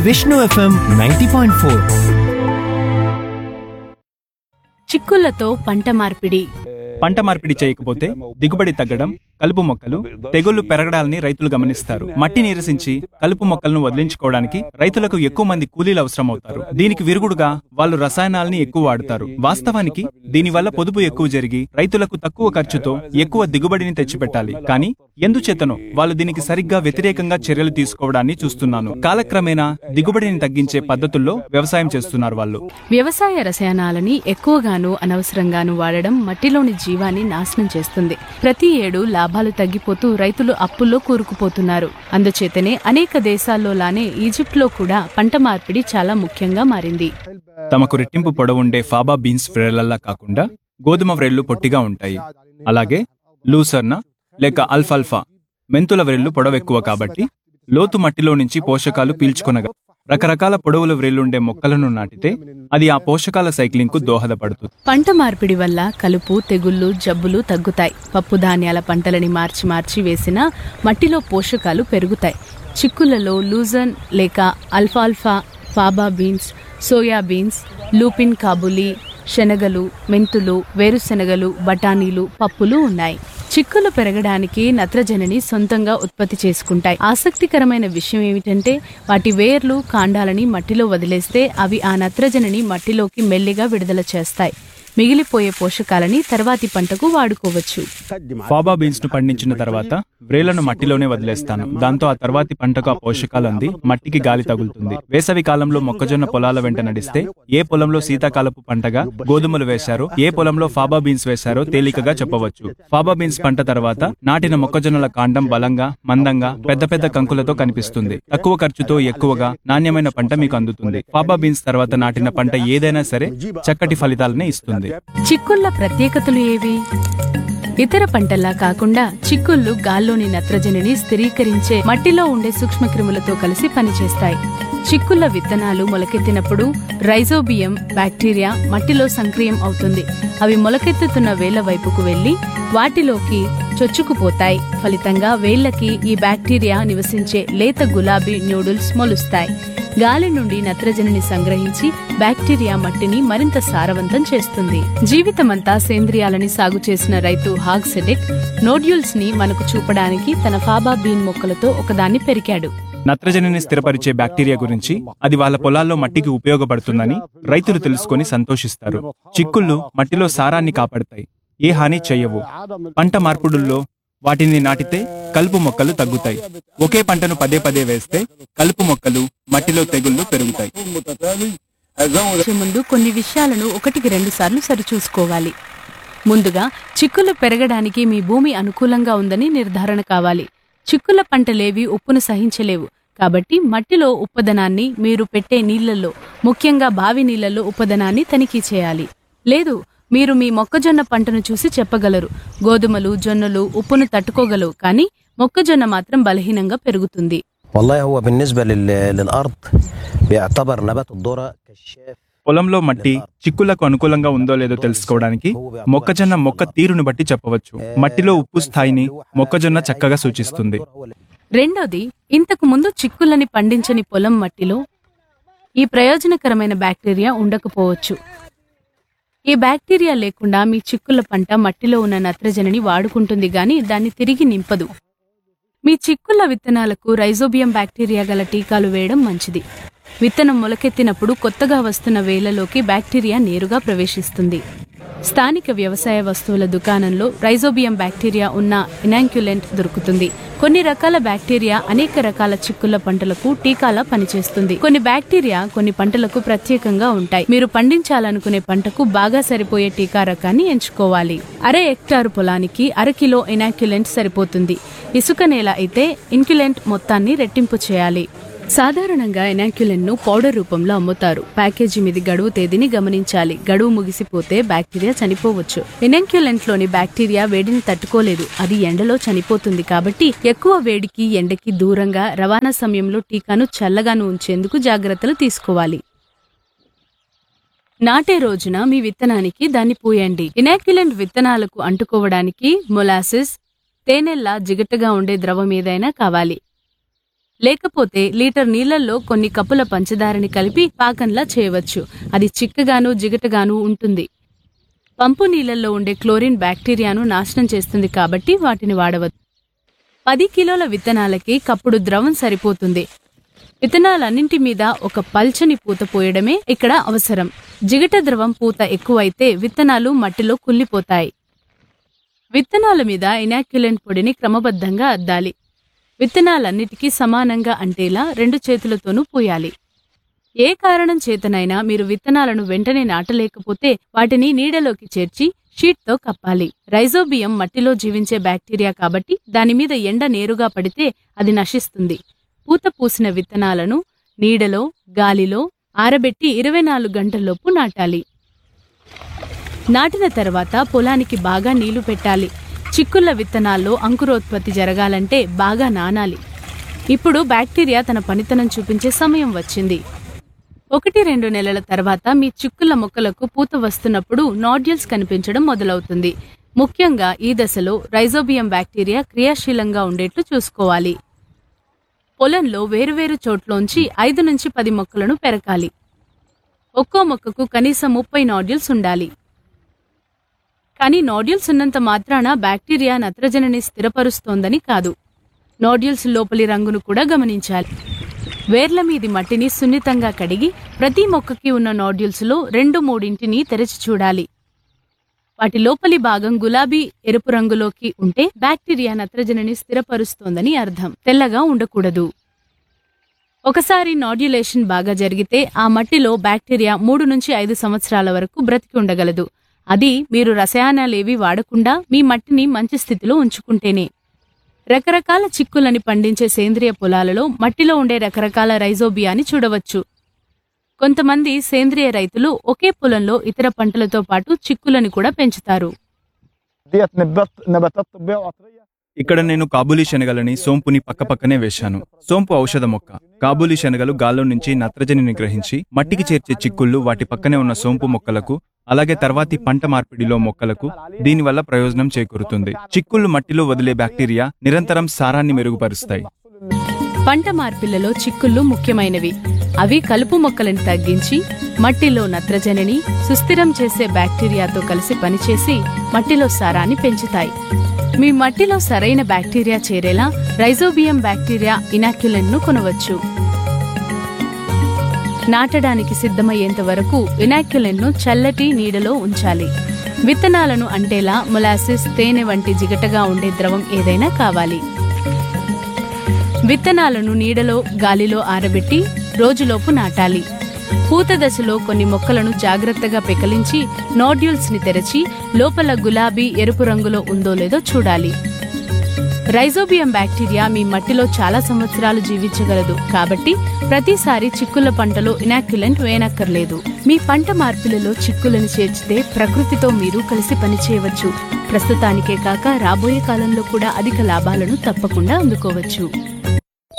Vishnu FM ninety point four చిక్కుళ్లతో పంట మార్పిడి పంట మార్పిడి చేయకపోతే దిగుబడి తగ్గడం కలుపు మొక్కలు తెగుళ్లు పెరగడాలని రైతులు గమనిస్తారు మట్టి నీరసించి కలుపు మొక్కలను వదిలించుకోవడానికి రైతులకు ఎక్కువ మంది కూలీలు అవసరం అవుతారు దీనికి విరుగుడుగా వాళ్ళు రసాయనాల్ని ఎక్కువ వాడతారు వాస్తవానికి దీనివల్ల పొదుపు ఎక్కువ జరిగి రైతులకు తక్కువ ఖర్చుతో ఎక్కువ దిగుబడిని తెచ్చిపెట్టాలి కానీ ఎందుచేతనో వాళ్ళు దీనికి సరిగ్గా వ్యతిరేకంగా చర్యలు తీసుకోవడాన్ని చూస్తున్నాను కాలక్రమేణా దిగుబడిని తగ్గించే పద్ధతుల్లో వ్యవసాయం చేస్తున్నారు వాళ్ళు వ్యవసాయ రసాయనాలని ఎక్కువగాను అనవసరంగాను వాడడం మట్టిలోని జీవాన్ని నాశనం చేస్తుంది ప్రతి ఏడు లాభాలు తగ్గిపోతూ రైతులు అప్పుల్లో కూరుకుపోతున్నారు అందుచేతనే అనేక దేశాల్లో లానే ఈజిప్ట్లో కూడా పంట మార్పిడి చాలా ముఖ్యంగా మారింది తమకు రెట్టింపు పొడవుండే ఫాబా బీన్స్ వ్రేళ్లలా కాకుండా గోధుమ వ్రేళ్లు పొట్టిగా ఉంటాయి అలాగే లూసర్న లేక అల్ఫాల్ఫా మెంతుల వ్రేళ్లు పొడవెక్కువ కాబట్టి లోతు మట్టిలో నుంచి పోషకాలు పీల్చుకొనగా రకరకాల పొడవుల వ్రేళ్లుండే మొక్కలను నాటితే అది ఆ పోషకాల సైక్లింగ్ కు దోహదపడుతుంది పంట మార్పిడి వల్ల కలుపు తెగుళ్లు జబ్బులు తగ్గుతాయి పప్పు ధాన్యాల పంటలని మార్చి మార్చి వేసినా మట్టిలో పోషకాలు పెరుగుతాయి చిక్కులలో లూజన్ లేక అల్ఫాల్ఫా faba beans soya beans lupin Kabuli శనగలు మెంతులు వేరుశెనగలు బఠానీలు పప్పులు ఉన్నాయి చిక్కులు పెరగడానికి నత్రజనిని సొంతంగా ఉత్పత్తి చేసుకుంటాయి ఆసక్తికరమైన విషయం ఏమిటంటే వాటి వేర్లు కాండాలని మట్టిలో వదిలేస్తే అవి ఆ నత్రజనిని మట్టిలోకి మెల్లిగా విడుదల చేస్తాయి మిగిలిపోయే పోషకాలని తర్వాతి పంటకు వాడుకోవచ్చు ఫాబా బీన్స్ ను పండించిన తర్వాత వ్రేళ్లను మట్టిలోనే వదిలేస్తాను దాంతో ఆ తర్వాతి పంటకు ఆ పోషకాలు అంది మట్టికి గాలి తగులుతుంది వేసవి కాలంలో మొక్కజొన్న పొలాల వెంట నడిస్తే ఏ పొలంలో శీతాకాలపు పంటగా గోధుమలు వేశారో ఏ పొలంలో ఫాబా బీన్స్ వేశారో తేలికగా చెప్పవచ్చు ఫాబా బీన్స్ పంట తర్వాత నాటిన మొక్కజొన్నల కాండం బలంగా మందంగా పెద్ద పెద్ద కంకులతో కనిపిస్తుంది తక్కువ ఖర్చుతో ఎక్కువగా నాణ్యమైన పంట మీకు అందుతుంది ఫాబా బీన్స్ తర్వాత నాటిన పంట ఏదైనా సరే చక్కటి ఫలితాలనే ఇస్తుంది చిక్కుళ్ళ ప్రత్యేకతలు ఏవి ఇతర పంటల్లా కాకుండా చిక్కుళ్ళు గాల్లోని నత్రజనిని స్థిరీకరించే మట్టిలో ఉండే సూక్ష్మక్రిములతో కలిసి పనిచేస్తాయి చిక్కుళ్ళ విత్తనాలు మొలకెత్తినప్పుడు రైజోబియం బ్యాక్టీరియా మట్టిలో సంక్రియం అవుతుంది అవి మొలకెత్తుతున్న వేళ్ల వైపుకు వెళ్లి వాటిలోకి చొచ్చుకుపోతాయి ఫలితంగా వేళ్లకి ఈ బ్యాక్టీరియా నివసించే లేత గులాబీ న్యూడిల్స్ మొలుస్తాయి గాలి నుండి నత్రజనిని సంగ్రహించి బ్యాక్టీరియా మట్టిని మరింత సారవంతం చేస్తుంది జీవితమంతా సేంద్రియాలని సాగు చేసిన రైతు హాగ్ సెడెక్ నోడ్యూల్స్ ని మనకు చూపడానికి తన ఫాబా బీన్ మొక్కలతో ఒకదాన్ని పెరికాడు నత్రజనిని స్థిరపరిచే బ్యాక్టీరియా గురించి అది వాళ్ళ పొలాల్లో మట్టికి ఉపయోగపడుతుందని రైతులు తెలుసుకొని సంతోషిస్తారు చిక్కుళ్ళు మట్టిలో సారాన్ని కాపాడతాయి ఏ హాని చెయ్యవు పంట మార్పుడుల్లో వాటిని నాటితే కలుపు మొక్కలు తగ్గుతాయి ఒకే పంటను పదే పదే వేస్తే కలుపు మొక్కలు మట్టిలో తెగుళ్లు పెరుగుతాయి వచ్చే ముందు కొన్ని విషయాలను ఒకటికి రెండు సార్లు సరిచూసుకోవాలి ముందుగా చిక్కులు పెరగడానికి మీ భూమి అనుకూలంగా ఉందని నిర్ధారణ కావాలి చిక్కుల పంటలేవి ఉప్పును సహించలేవు కాబట్టి మట్టిలో ఉప్పదనాన్ని మీరు పెట్టే నీళ్లలో ముఖ్యంగా బావి నీళ్లలో ఉప్పదనాన్ని తనిఖీ చేయాలి లేదు మీరు మీ మొక్కజొన్న పంటను చూసి చెప్పగలరు గోధుమలు జొన్నలు ఉప్పును తట్టుకోగలవు కానీ మొక్కజొన్న మాత్రం బలహీనంగా పెరుగుతుంది والله هو بالنسبة لل- للأرض بيعتبر نبات الذرة كشاف పొలంలో మట్టి చిక్కులకు అనుకూలంగా ఉందో లేదో తెలుసుకోవడానికి మొక్కజొన్న మొక్క తీరును బట్టి చెప్పవచ్చు మట్టిలో ఉప్పు స్థాయిని మొక్కజొన్న చక్కగా సూచిస్తుంది రెండోది ఇంతకు ముందు చిక్కులని పండించని పొలం మట్టిలో ఈ ప్రయోజనకరమైన బ్యాక్టీరియా ఉండకపోవచ్చు ఈ బ్యాక్టీరియా లేకుండా మీ చిక్కుల పంట మట్టిలో ఉన్న నత్రజనిని వాడుకుంటుంది గాని దాన్ని తిరిగి నింపదు మీ చిక్కుళ్ళ విత్తనాలకు రైజోబియం బ్యాక్టీరియా గల టీకాలు వేయడం మంచిది విత్తనం మొలకెత్తినప్పుడు కొత్తగా వస్తున్న వేళ్లలోకి బ్యాక్టీరియా నేరుగా ప్రవేశిస్తుంది స్థానిక వ్యవసాయ వస్తువుల దుకాణంలో రైజోబియం బ్యాక్టీరియా ఉన్న ఇనాంక్యులెంట్ దొరుకుతుంది కొన్ని రకాల బ్యాక్టీరియా అనేక రకాల చిక్కుళ్ళ పంటలకు టీకాలా పనిచేస్తుంది కొన్ని బ్యాక్టీరియా కొన్ని పంటలకు ప్రత్యేకంగా ఉంటాయి మీరు పండించాలనుకునే పంటకు బాగా సరిపోయే టీకా రకాన్ని ఎంచుకోవాలి అరే హెక్టారు పొలానికి అర కిలో ఇనాక్యులెంట్ సరిపోతుంది ఇసుక నేల అయితే ఇన్క్యులెంట్ మొత్తాన్ని రెట్టింపు చేయాలి సాధారణంగా ఎనాక్యులెన్ ను పౌడర్ రూపంలో అమ్ముతారు ప్యాకేజీ మీది గడువు తేదీని గమనించాలి గడువు ముగిసిపోతే బ్యాక్టీరియా చనిపోవచ్చు ఎనాక్యులెంట్ లోని బ్యాక్టీరియా వేడిని తట్టుకోలేదు అది ఎండలో చనిపోతుంది కాబట్టి ఎక్కువ వేడికి ఎండకి దూరంగా రవాణా సమయంలో టీకాను చల్లగాను ఉంచేందుకు జాగ్రత్తలు తీసుకోవాలి నాటే రోజున మీ విత్తనానికి దాన్ని పూయండి ఇనాక్యులెంట్ విత్తనాలకు అంటుకోవడానికి మొలాసిస్ తేనెల్లా జిగటగా ఉండే ద్రవం ఏదైనా కావాలి లేకపోతే లీటర్ నీళ్లలో కొన్ని కప్పుల పంచదారని కలిపి పాకంలా చేయవచ్చు అది చిక్కగాను జిగటగాను ఉంటుంది పంపు నీళ్లలో ఉండే క్లోరిన్ బ్యాక్టీరియాను నాశనం చేస్తుంది కాబట్టి వాటిని వాడవచ్చు పది కిలోల విత్తనాలకి కప్పుడు ద్రవం సరిపోతుంది విత్తనాలన్నింటి మీద ఒక పల్చని పూత పోయడమే ఇక్కడ అవసరం జిగట ద్రవం పూత ఎక్కువైతే విత్తనాలు మట్టిలో కుళ్ళిపోతాయి విత్తనాల మీద ఇనాక్యులెంట్ పొడిని క్రమబద్ధంగా అద్దాలి విత్తనాలన్నిటికీ సమానంగా అంటేలా రెండు చేతులతోనూ పూయాలి ఏ కారణం చేతనైనా మీరు విత్తనాలను వెంటనే నాటలేకపోతే వాటిని నీడలోకి చేర్చి షీట్తో కప్పాలి రైజోబియం మట్టిలో జీవించే బ్యాక్టీరియా కాబట్టి దాని మీద ఎండ నేరుగా పడితే అది నశిస్తుంది పూత పూసిన విత్తనాలను నీడలో గాలిలో ఆరబెట్టి ఇరవై నాలుగు గంటల్లోపు నాటాలి నాటిన తర్వాత పొలానికి బాగా నీళ్లు పెట్టాలి చిక్కుళ్ళ విత్తనాల్లో అంకురోత్పత్తి జరగాలంటే బాగా నానాలి ఇప్పుడు బ్యాక్టీరియా తన పనితనం చూపించే సమయం వచ్చింది ఒకటి రెండు నెలల తర్వాత మీ చిక్కుళ్ళ మొక్కలకు పూత వస్తున్నప్పుడు నాడ్యూల్స్ కనిపించడం మొదలవుతుంది ముఖ్యంగా ఈ దశలో రైజోబియం బ్యాక్టీరియా క్రియాశీలంగా ఉండేట్లు చూసుకోవాలి పొలంలో వేరువేరు చోట్లోంచి ఐదు నుంచి పది మొక్కలను పెరకాలి ఒక్కో మొక్కకు కనీసం ముప్పై నాడ్యూల్స్ ఉండాలి కానీ నోడ్యూల్స్ ఉన్నంత మాత్రాన బ్యాక్టీరియా నత్రజనిని స్థిరపరుస్తోందని కాదు నోడ్యూల్స్ లోపలి రంగును కూడా గమనించాలి వేర్ల మీది మట్టిని సున్నితంగా కడిగి ప్రతి మొక్కకి ఉన్న నోడ్యూల్స్లో రెండు మూడింటిని తెరచి చూడాలి వాటి లోపలి భాగం గులాబీ ఎరుపు రంగులోకి ఉంటే బ్యాక్టీరియా నత్రజనిని స్థిరపరుస్తోందని అర్థం తెల్లగా ఉండకూడదు ఒకసారి నాడ్యులేషన్ బాగా జరిగితే ఆ మట్టిలో బ్యాక్టీరియా మూడు నుంచి ఐదు సంవత్సరాల వరకు బ్రతికి ఉండగలదు అది మీరు రసాయనాలేవి వాడకుండా మీ మట్టిని మంచి స్థితిలో ఉంచుకుంటేనే రకరకాల చిక్కులని పండించే సేంద్రియ పొలాలలో మట్టిలో ఉండే రకరకాల రైజోబియాని చూడవచ్చు కొంతమంది సేంద్రియ రైతులు ఒకే పొలంలో ఇతర పంటలతో పాటు చిక్కులని కూడా పెంచుతారు ديت نبات نباتات طبيه وعطريه ఇక్కడ నేను కాబూలీ శనగలని సోంపుని పక్కపక్కనే వేశాను సోంపు ఔషధ మొక్క కాబూలీ శనగలు గాల్లో నుంచి నత్రజనిని గ్రహించి మట్టికి చేర్చే చిక్కుళ్ళు వాటి పక్కనే ఉన్న సోంపు మొక్కలకు అలాగే తర్వాతి పంట మార్పిడిలో మొక్కలకు దీనివల్ల ప్రయోజనం చేకూరుతుంది చిక్కుళ్ళు మట్టిలో వదిలే బ్యాక్టీరియా నిరంతరం సారాన్ని మెరుగుపరుస్తాయి పంట మార్పిళ్లలో చిక్కుళ్ళు ముఖ్యమైనవి అవి కలుపు మొక్కలను తగ్గించి మట్టిలో నత్రజనిని సుస్థిరం చేసే బ్యాక్టీరియాతో కలిసి పనిచేసి మట్టిలో సారాన్ని పెంచుతాయి మీ మట్టిలో సరైన బ్యాక్టీరియా చేరేలా రైజోబియం బ్యాక్టీరియా ఇనాక్యులెంట్ ను కొనవచ్చు నాటడానికి సిద్ధమయ్యేంత వరకు ఇనాక్యులెంట్ ను చల్లటి నీడలో ఉంచాలి విత్తనాలను అంటేలా మొలాసిస్ తేనె వంటి జిగటగా ఉండే ద్రవం ఏదైనా కావాలి విత్తనాలను నీడలో గాలిలో ఆరబెట్టి రోజులోపు నాటాలి పూత దశలో కొన్ని మొక్కలను జాగ్రత్తగా పెకలించి నోడ్యూల్స్ ని తెరచి లోపల గులాబీ ఎరుపు రంగులో ఉందో లేదో చూడాలి రైజోబియం బ్యాక్టీరియా మీ మట్టిలో చాలా సంవత్సరాలు జీవించగలదు కాబట్టి ప్రతిసారి చిక్కుల పంటలో ఇనాక్యులెంట్ వేయనక్కర్లేదు మీ పంట మార్పులలో చిక్కులను చేర్చితే ప్రకృతితో మీరు కలిసి పనిచేయవచ్చు ప్రస్తుతానికే కాక రాబోయే కాలంలో కూడా అధిక లాభాలను తప్పకుండా అందుకోవచ్చు